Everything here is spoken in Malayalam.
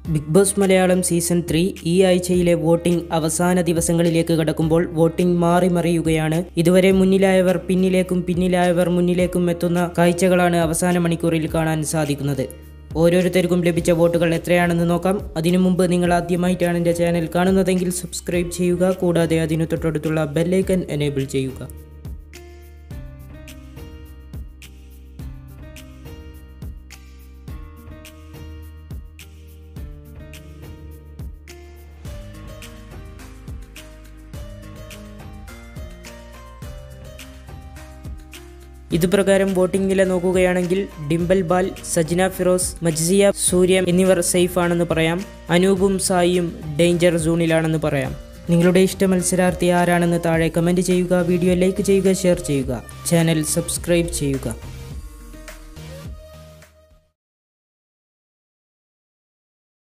big boss Malayalam season three ഈ ആഴ്ചയിലെ വോട്ടിംഗ് അവസാന ദിവസങ്ങളിലേക്ക് കടക്കുമ്പോൾ വോട്ടിംഗ് മാറി മറിയുകയാണ് ഇതുവരെ മുന്നിലായവർ പിന്നിലേക്കും പിന്നിലായവർ മുന്നിലേക്കും എത്തുന്ന കാഴ്ചകളാണ് അവസാന മണിക്കൂറിൽ കാണാൻ സാധിക്കുന്നത് ഓരോരുത്തർക്കും ലഭിച്ച വോട്ടുകൾ എത്രയാണെന്ന് നോക്കാം അതിനു മുമ്പ് നിങ്ങൾ ആദ്യമായിട്ടാണ് എൻ്റെ ചാനൽ കാണുന്നതെങ്കിൽ സബ്സ്ക്രൈബ് ചെയ്യുക കൂടാതെ അതിനു തൊട്ടടുത്തുള്ള ബെല്ലൈക്കൻ എനേബിൾ ചെയ്യുക ഇതുപ്രകാരം വോട്ടിംഗ് നില നോക്കുകയാണെങ്കിൽ ഡിംബൽ ബാൽ സജ്ന ഫിറോസ് മജ്സിയ സൂര്യ എന്നിവർ സേഫ് ആണെന്ന് പറയാം അനൂപും സായിയും ഡേഞ്ചർ സോണിലാണെന്ന് പറയാം നിങ്ങളുടെ ഇഷ്ട മത്സരാർത്ഥി ആരാണെന്ന് താഴെ കമൻറ്റ് ചെയ്യുക വീഡിയോ ലൈക്ക് ചെയ്യുക ഷെയർ ചെയ്യുക ചാനൽ സബ്സ്ക്രൈബ് ചെയ്യുക